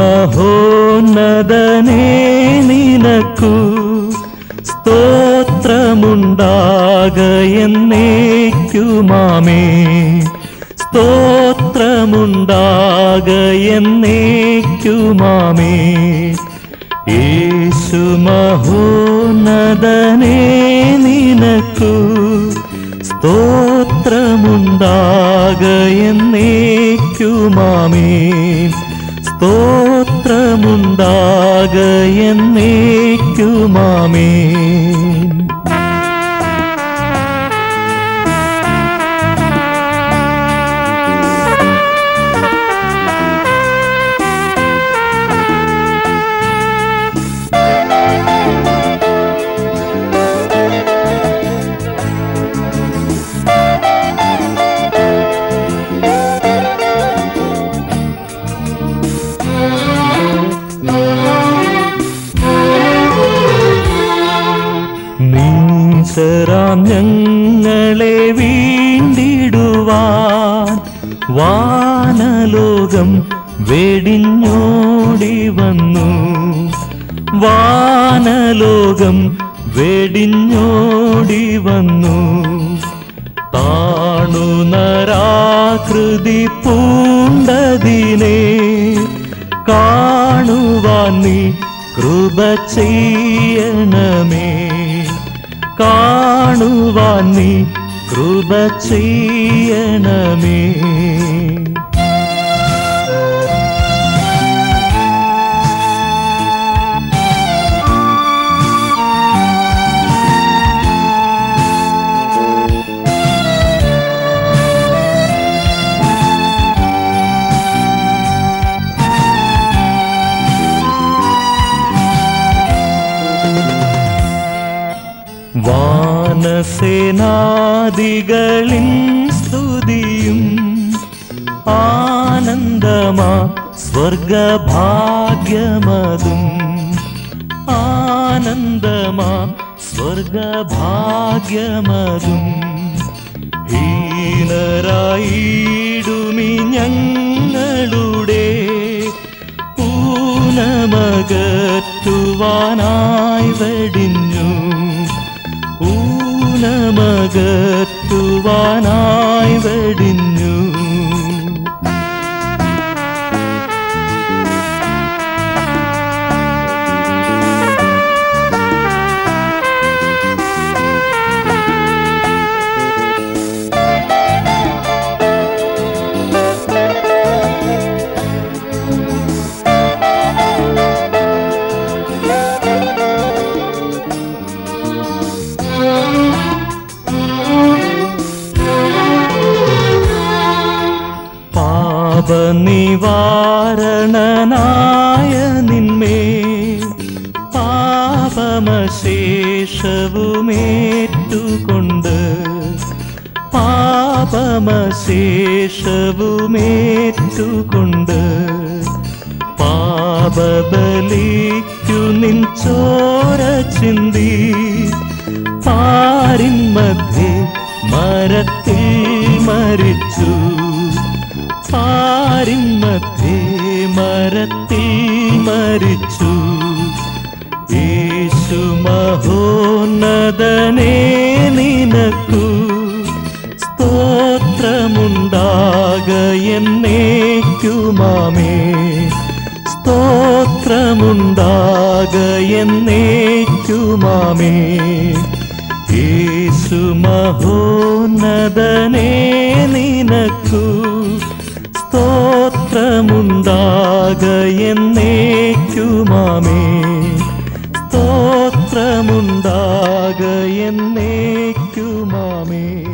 മഹോന്നതനേ നിനക്കു സ്തോത്രമുണ്ടാകയെന്നേക്കുമാമേ സ്തോത്രമുണ്ടാകയെന്നേക്കുമാമേ യേശു മഹോന്നതനേ നിനക്കു സ്തോത്രമുണ്ടാകയെന്നേക്കുമാമേ സ്തോത്രമുണ്ടാകയെന്നേക്കുമാമേ നീസറാം ഞങ്ങളെ വീണ്ടിടുവാൻ വാനലോകം വെടിഞ്ഞോടി വന്നു വാനലോകം വെടിഞ്ഞോടി വന്നു താണു നരാകൃതി പൂണ്ടതിനെ കാണുവാൻ നീ കൃപ ചെയ്യണമേ കാണുവാൻ നീ കൃപ ചെയ്യണമേ വാനസേനാദികളിൻ സ്തുതിയും ആനന്ദമാ സ്വർഗഭാഗ്യമതും ആനന്ദമാ സ്വർഗഭാഗ്യമതും ഹീനരായിടുമി ഞങ്ങളുടെ ഊനമകറ്റുവാനായി വെടിഞ്ഞു ഊനമകറ്റുവാനായി വെടിഞ്ഞു പാപനിവാരണനായ നിന്മേ പാപമശേഷവുമേറ്റുകൊണ്ട് പാപമശേഷവുമേറ്റുകൊണ്ട് പാപബലിക്കു നിൻ ചോര ചിന്തി പാരിൻ മധ്യേ മരത്തിൽ മരിച്ചു പാരിൻ മധ്യേ മരത്തിൽ മരിച്ചു യേശു മഹോന്നതനേ നിനക്കു സ്തോത്രമുണ്ടാകയെന്നേക്കുമാമേ സ്തോത്രമുണ്ടാകയെന്നേക്കുമാമേ യേശു മഹോന്നതനേ നിനക്കു സ്തോത്രമുണ്ടാകയെന്നേക്കുമാമേ സ്തോത്രമുണ്ടാകയെന്നേക്കുമാമേ